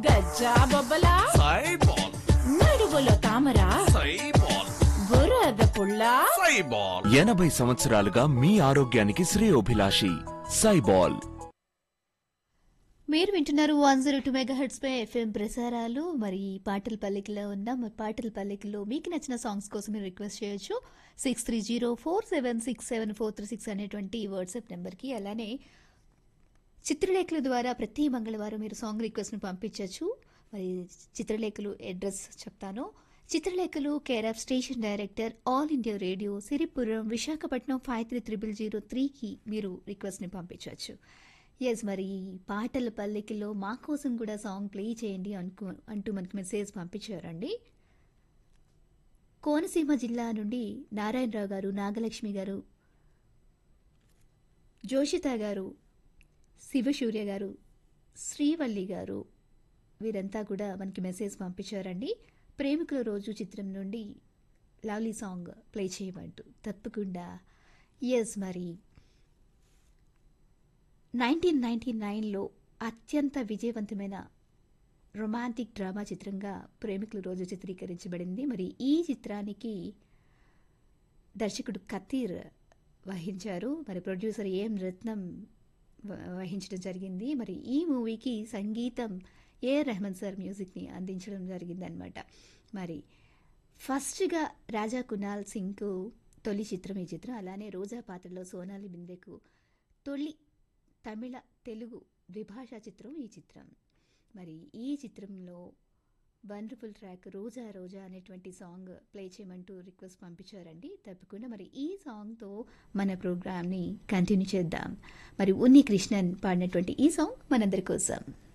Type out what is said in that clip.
గజ్జా బొబ్బలా సైబాల్ నడుగులో తామర సైబాల్ బురద పుల్ల సైబాల్ ఎనభై సంవత్సరాలుగా మీ ఆరోగ్యానికి శ్రేయోభిలాషి సైబాల్ మీరు వింటున్నారు one zero two mega hertz పై ఎఫ్ఎం ప్రసారాలు మరి పాటల పల్లికలో ఉన్న మరి పాటల పల్లికలో మీకు నచ్చిన సాంగ్స్ కోసం మీరు రిక్వెస్ట్ చేయొచ్చు six three zero four seven six seven four three six అనేటువంటి వాట్సాప్ నెంబర్కి అలానే చిత్రలేఖల ద్వారా ప్రతి మంగళవారం మీరు సాంగ్ రిక్వెస్ట్ని పంపించవచ్చు మరి చిత్రలేఖలు అడ్రస్ చెప్తాను చిత్రలేఖలు care of station director All India Radio Siripuram Visakhapatnam five three triple zero త్రీకి మీరు రిక్వెస్ట్ని పంపించవచ్చు ఎస్ మరి ఈ పాటల పల్లెకిలో మా కోసం కూడా సాంగ్ ప్లే చేయండి అనుకో అంటూ మనకి మెసేజ్ పంపించారండి కోనసీమ జిల్లా నుండి నారాయణరావు గారు నాగలక్ష్మి గారు జోషిత గారు శివసూర్య గారు శ్రీవల్లి గారు వీరంతా కూడా మనకి మెసేజ్ పంపించారండి ప్రేమికుల రోజు చిత్రం నుండి లవ్లీ సాంగ్ ప్లే చేయమంటూ తప్పకుండా ఎస్ మరి నైన్టీన్ నైన్టీ నైన్లో అత్యంత విజయవంతమైన రొమాంటిక్ డ్రామా చిత్రంగా ప్రేమికుల రోజు చిత్రీకరించబడింది మరి ఈ చిత్రానికి దర్శకుడు కతీర్ వహించారు మరి ప్రొడ్యూసర్ ఏం రత్నం వ- వహించడం జరిగింది మరి ఈ మూవీకి సంగీతం ఏ రెహమాన్ సార్ మ్యూజిక్ని అందించడం జరిగిందనమాట మరి ఫస్ట్గా రాజా కునాల్ సింగ్కు తొలి చిత్రం ఈ చిత్రం అలానే రోజా పాత్రలో సోనాలి బిందెకు తొలి తమిళ తెలుగు ద్విభాషా చిత్రం ఈ చిత్రం మరి ఈ చిత్రంలో వండర్ఫుల్ ట్రాక్ రోజా రోజా అనేటువంటి సాంగ్ ప్లే చేయమంటూ రిక్వెస్ట్ పంపించారండి తప్పకుండా మరి ఈ సాంగ్తో మన ప్రోగ్రామ్ని కంటిన్యూ చేద్దాం మరి ఉన్ని కృష్ణన్ పాడినటువంటి ఈ సాంగ్ మనందరి కోసం